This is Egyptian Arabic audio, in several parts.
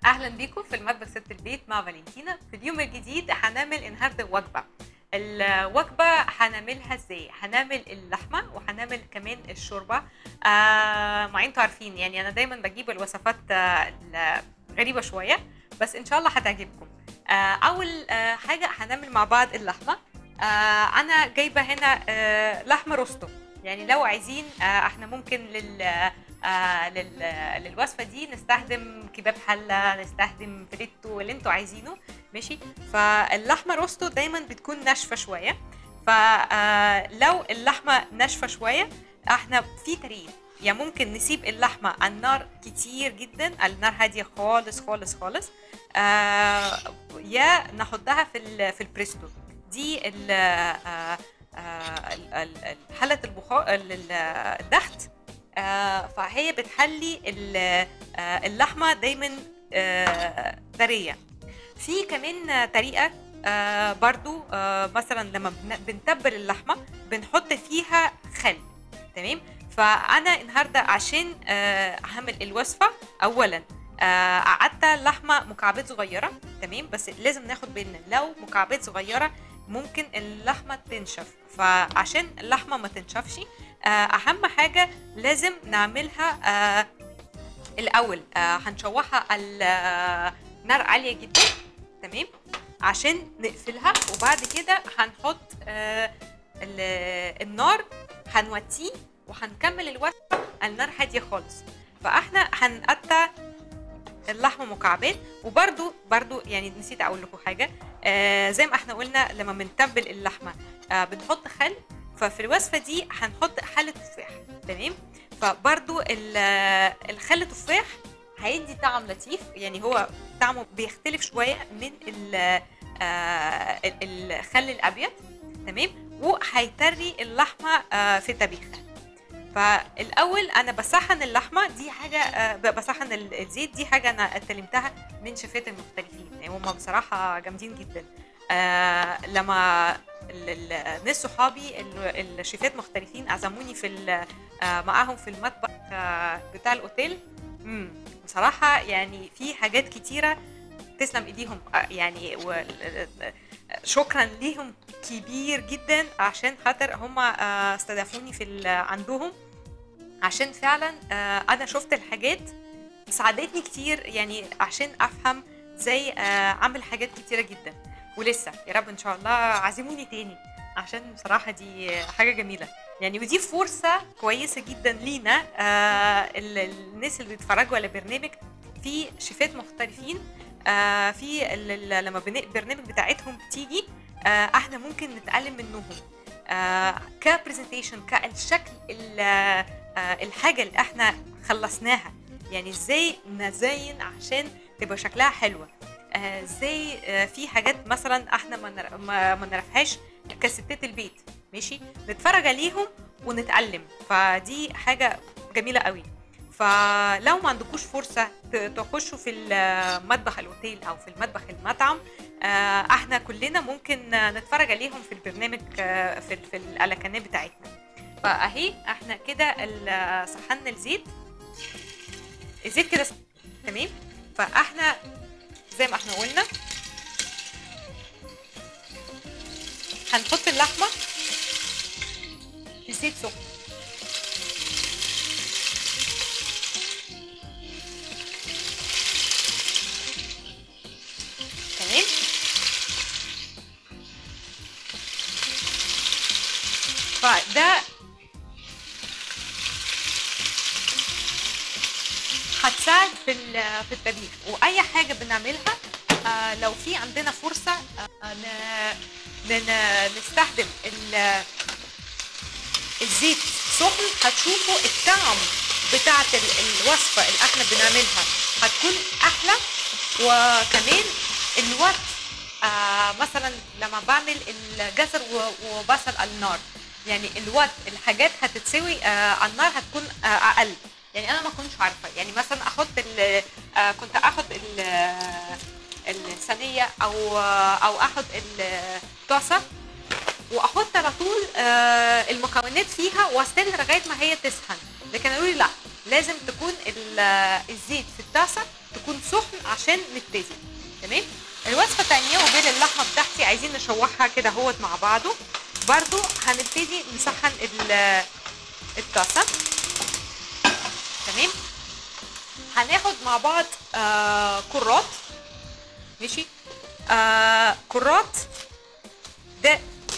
اهلا بيكم في المطبخ ست البيت مع فالنتينا في اليوم الجديد هنعمل النهارده وجبه الوجبه هنعملها ازاي هنعمل اللحمه وهنعمل كمان الشوربه آه ما انتوا عارفين يعني انا دايما بجيب الوصفات آه غريبه شويه بس ان شاء الله هتعجبكم آه اول آه حاجه هنعمل مع بعض اللحمه آه انا جايبه هنا آه لحمه روستو يعني لو عايزين آه احنا ممكن لل آه لل... للوصفه دي نستخدم كباب حله نستخدم فريتو اللي انتوا عايزينه ماشي فاللحمه روستو دايما بتكون ناشفه شويه فلو اللحمه ناشفه شويه احنا في طريقه يا ممكن نسيب اللحمه على النار كتير جدا على النار هاديه خالص خالص خالص آه يا نحطها في في البريستو دي ال آه آه حله البخار الضغط آه فهي بتخلي آه اللحمه دايما آه طريه في كمان طريقه آه برضو آه مثلا لما بنتبل اللحمه بنحط فيها خل تمام فانا النهارده عشان آه هعمل الوصفه اولا آه قعدت اللحمه مكعبات صغيره تمام بس لازم ناخد بالنا لو مكعبات صغيره ممكن اللحمه تنشف فعشان اللحمه ما تنشفش اهم حاجه لازم نعملها آه الاول آه هنشوحها على نار عاليه جدا تمام عشان نقفلها وبعد كده هنحط آه النار هنوطيه وهنكمل الوصفه على النار هاديه خالص فاحنا هنقطع اللحمه مكعبات وبرده برده يعني نسيت اقول لكم حاجه آه زي ما احنا قلنا لما بنتبل اللحمه آه بنحط خل ففي الوصفه دي هنحط حله تفاح تمام فبرضو الخل التفاح هيدي طعم لطيف يعني هو طعمه بيختلف شويه من الخل الابيض تمام وهيطري اللحمه في طبيخها فالاول انا بسخن اللحمه دي حاجه بسخن الزيت دي حاجه انا اتعلمتها من شيفات المختلفين يعني هم بصراحه جامدين جدا آه لما الناس صحابي الشيفات مختلفين عزموني في معاهم في المطبخ بتاع الاوتيل امم بصراحه يعني في حاجات كتيره تسلم ايديهم يعني شكرا ليهم كبير جدا عشان خاطر هم استضافوني في عندهم عشان فعلا انا شفت الحاجات ساعدتني كتير يعني عشان افهم ازاي اعمل حاجات كتيره جدا ولسه يا رب ان شاء الله عزموني تاني عشان بصراحه دي حاجه جميله يعني ودي فرصه كويسه جدا لينا آه الناس اللي بيتفرجوا على برنامج في شيفات مختلفين آه في لما البرنامج بتاعتهم بتيجي آه احنا ممكن نتعلم منهم آه كبرزنتيشن كالشكل آه الحاجه اللي احنا خلصناها يعني ازاي نزين عشان تبقى شكلها حلوه ازاي آه في حاجات مثلا احنا ما ما نعرفهاش كستات البيت ماشي نتفرج عليهم ونتعلم فدي حاجه جميله قوي فلو ما عندكوش فرصه تخشوا في المطبخ الاوتيل او في المطبخ المطعم آه احنا كلنا ممكن نتفرج عليهم في البرنامج آه في في على القناه بتاعتنا فاهي احنا كده سخنا الزيت الزيت كده تمام فاحنا زي ما احنا قلنا هنحط اللحمه في زيت سخن تمام فده هتساعد في في الطبيخ واي حاجه بنعملها آه لو في عندنا فرصه آه نستخدم الزيت سخن هتشوفوا الطعم بتاعه الوصفه اللي احنا بنعملها هتكون احلى وكمان الوقت آه مثلا لما بعمل الجزر وبصل على النار يعني الوقت الحاجات هتتسوي آه على النار هتكون آه اقل يعني انا ما كنتش عارفه يعني مثلا احط آه كنت اخد الصينيه او او اخد الطاسه واحط على طول آه المكونات فيها واستنى لغايه ما هي تسخن لكن قالوا لي لا لازم تكون الزيت في الطاسه يكون سخن عشان نبتدي تمام الوصفه الثانيه وبين اللحمه بتاعتي عايزين نشوحها كده اهوت مع بعضه برضو هنبتدي نسخن ال- الطاسه تمام هناخد مع بعض آه كرات ماشي آه كرات ده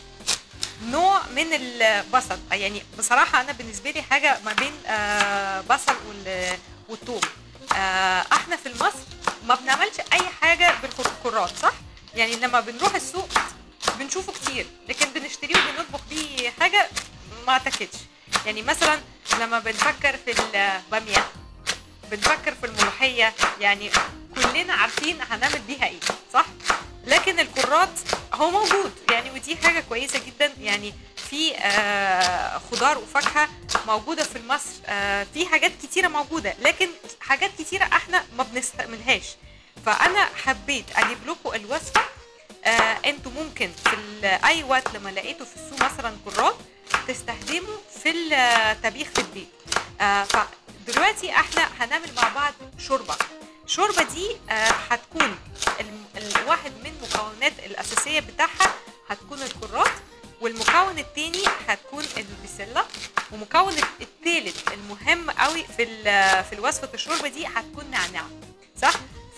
نوع من البصل يعني بصراحة أنا بالنسبة لي حاجة ما بين آه بصل وال- والثوم آه احنا في مصر ما بنعملش أي حاجة بالكرات صح؟ يعني لما بنروح السوق بنشوفه كتير لكن بنشتريه وبنطبخ بيه حاجة ما أعتقدش يعني مثلا لما بنفكر في البامية بنفكر في الملوحية يعني كلنا عارفين هنعمل بيها ايه صح؟ لكن الكرات هو موجود يعني ودي حاجة كويسة جدا يعني في آه خضار وفاكهة موجودة في مصر آه في حاجات كتيرة موجودة لكن حاجات كتيرة احنا ما بنستعملهاش فأنا حبيت أجيب لكم الوصفة آه انتوا ممكن في ال- اي وقت لما لقيتوا في السوق مثلا كرات تستخدموا في الطبيخ في البيت آه فدلوقتي احنا هنعمل مع بعض شوربه الشوربه دي آه هتكون الم- الواحد من المكونات الاساسيه بتاعها هتكون الكرات والمكون التاني هتكون البسله ومكون التالت المهم قوي في ال- في وصفه الشوربه دي هتكون نعناع صح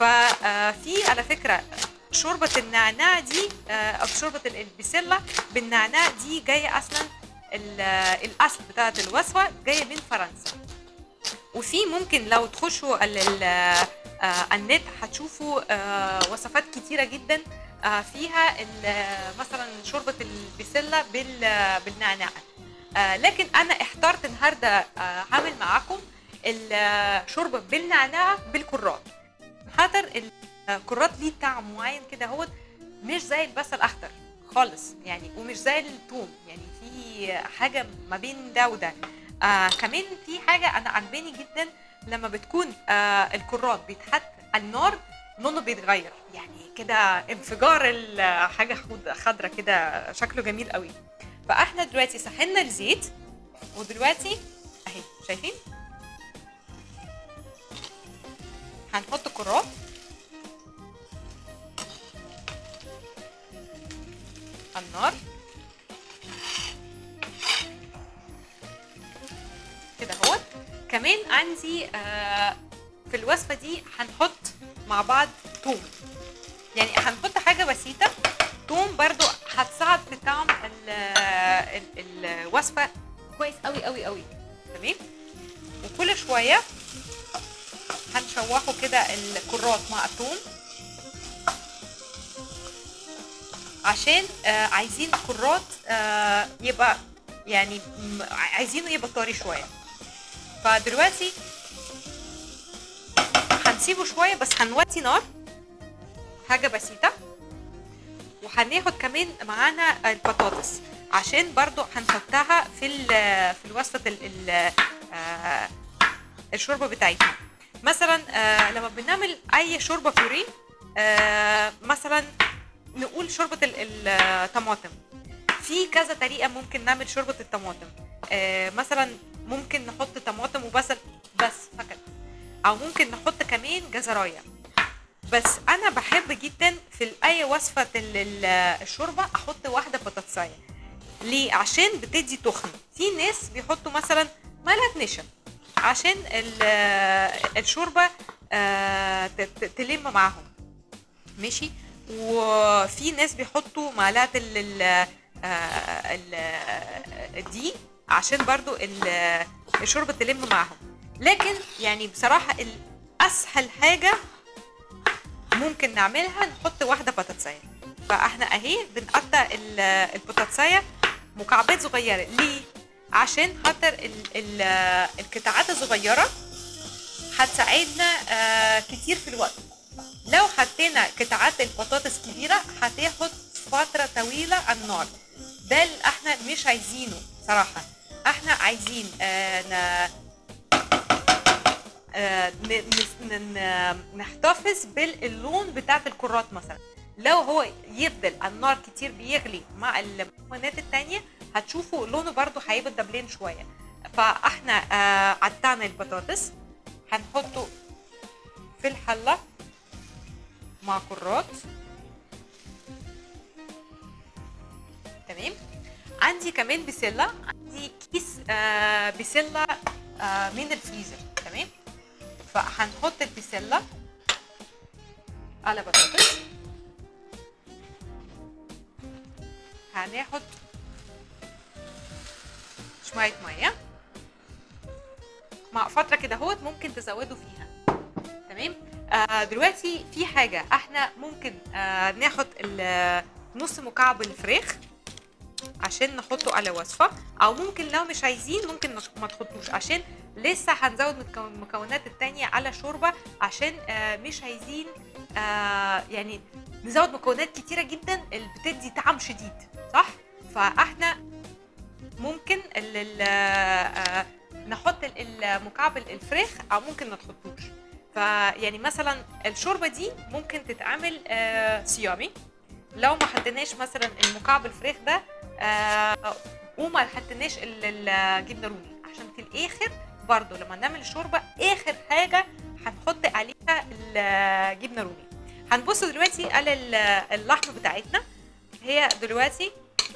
ففي على فكره شوربه النعناع دي آه، او شوربه البسله بالنعناع دي جايه اصلا ال- الاصل بتاعت الوصفه جايه من فرنسا وفي ممكن لو تخشوا ال- ال- آه، النت هتشوفوا آه، وصفات كتيره جدا آه، فيها ال- مثلا شوربه البسله بال- بالنعناع آه، لكن انا اخترت النهارده آه، هعمل معاكم الشوربه بالنعناع بالكرات خاطر الكرات ليه طعم معين كده هو مش زي البصل الاخضر خالص يعني ومش زي الثوم يعني في حاجه ما بين ده وده آه كمان في حاجه انا عجباني جدا لما بتكون آه الكرات بيتحط على النار لونه بيتغير يعني كده انفجار الحاجه خضرة كده شكله جميل قوي فاحنا دلوقتي سخنا الزيت ودلوقتي اهي شايفين هنحط كرات على النار كده اهوت كمان عندي آه في الوصفه دي هنحط مع بعض توم يعني هنحط حاجه بسيطه توم برضو هتساعد في طعم ال- ال- الوصفه كويس قوي قوي قوي تمام وكل شويه هنشوحوا كده الكرات مع الثوم عشان آه عايزين الكرات آه يبقى يعني م- عايزينه يبقى طري شويه فدلوقتي هنسيبه شويه بس هنوطي نار حاجه بسيطه وهناخد كمان معانا البطاطس عشان برضو هنحطها في ال- في الوصفه ال- ال- آه، الشوربه بتاعتنا مثلا آه لما بنعمل اي شوربه بوريه آه مثلا نقول شوربه ال- الطماطم في كذا طريقه ممكن نعمل شوربه الطماطم آه مثلا ممكن نحط طماطم وبصل بس فقط او ممكن نحط كمان جزرايه بس انا بحب جدا في اي وصفه ال- ال- الشوربه احط واحده بطاطسايه ليه عشان بتدي تخن في ناس بيحطوا مثلا معلقه نشا عشان ال- الشوربه آه، ت- ت- تلم معاهم ماشي وفي ناس بيحطوا معلقه ال ال- آه، ال- الدقيق عشان برضو ال- الشوربه تلم معاهم لكن يعني بصراحه الاسهل حاجه ممكن نعملها نحط واحده بطاطسايه فاحنا اهي بنقطع ال- البطاطسايه مكعبات صغيره ليه عشان خاطر ال- ال- القطعات الصغيره هتساعدنا آه، كتير في الوقت لو حطينا قطعات البطاطس كبيره هتاخد فتره طويله على النار ده اللي احنا مش عايزينه صراحه احنا عايزين آه، ن- آه، ن- نس- ن- نحتفظ باللون بتاعت الكرات مثلا لو هو يفضل على النار كتير بيغلي مع المكونات التانية هتشوفوا لونه برضو هيبقى دبلين شوية فاحنا آه، قطعنا البطاطس هنحطه في في الحله مع كرات تمام عندي كمان بسله عندي كيس آه بسله آه من الفريزر تمام فهنحط البسله على بطاطس هناخد شويه ميه مع فتره كده اهوت ممكن تزودوا فيها تمام آه دلوقتي في حاجه احنا ممكن آه ناخد ال- نص مكعب الفراخ عشان نحطه على وصفه او ممكن لو مش عايزين ممكن نخ- ما تحطوش عشان لسه هنزود متكون- المكونات التانية على شوربه عشان آه مش عايزين آه يعني نزود مكونات كتيره جدا اللي بتدي طعم شديد صح فاحنا ممكن ال ال آه نحط ال- المكعب الفراخ او ممكن ما تحطوش فيعني مثلا الشوربه دي ممكن تتعمل آه صيامي لو ما حطيناش مثلا المكعب الفراخ ده آه وما حطيناش ال- الجبنه رومي عشان في الاخر برضو لما نعمل الشوربه اخر حاجه هنحط عليها الجبنه رومي هنبص دلوقتي على ال- اللحمه بتاعتنا هي دلوقتي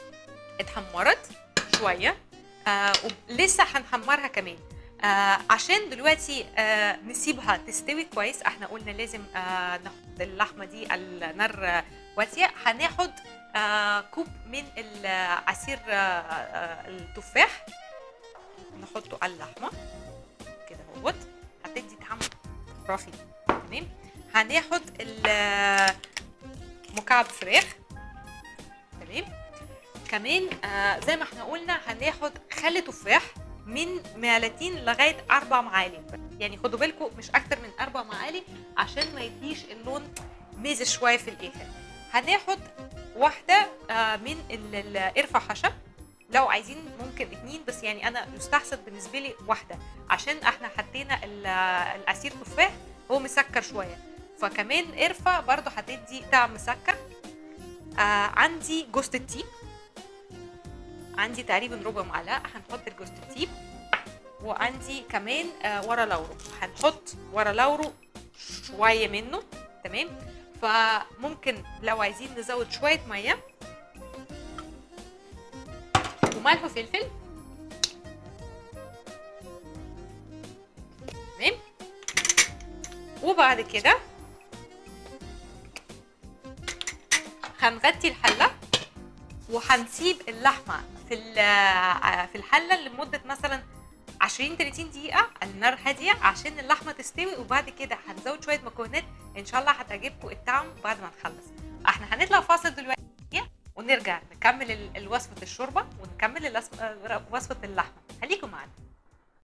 اتحمرت شويه آه ولسه هنحمرها كمان آه عشان دلوقتي آه نسيبها تستوي كويس احنا قلنا لازم آه ناخد اللحمه دي على نار آه، واسعه هناخد آه كوب من العصير آه آه التفاح نحطه على اللحمه كده اهوت هتدي طعم خرافي تمام هناخد ال- مكعب فراخ تمام كمان آه زي ما احنا قلنا هناخد خل تفاح من معلقتين لغايه اربع معالق يعني خدوا بالكم مش اكتر من اربع معالق عشان ما يديش اللون ميزه شويه في الاخر هناخد واحده آه من ال- القرفه خشب لو عايزين ممكن اتنين بس يعني انا يستحسن بالنسبه لي واحده عشان احنا حطينا ال- العصير تفاح هو مسكر شويه فكمان قرفه برضو هتدي طعم مسكر آه عندي جوز التيب عندي تقريبا ربع معلقه هنحط الجوز التيب وعندي كمان آه ورا لورو هنحط ورا لورو شويه منه تمام فممكن لو عايزين نزود شويه ميه وملح وفلفل تمام وبعد كده هنغطي الحله وهنسيب اللحمه في ال- في الحله لمده مثلا 20 30 دقيقه على نار هاديه عشان اللحمه تستوي وبعد كده هنزود شويه مكونات ان شاء الله هتعجبكم الطعم بعد ما نخلص احنا هنطلع فاصل دلوقتي ونرجع نكمل ال- الوصفه الشوربه ونكمل الوصف- وصفه اللحمه خليكم معانا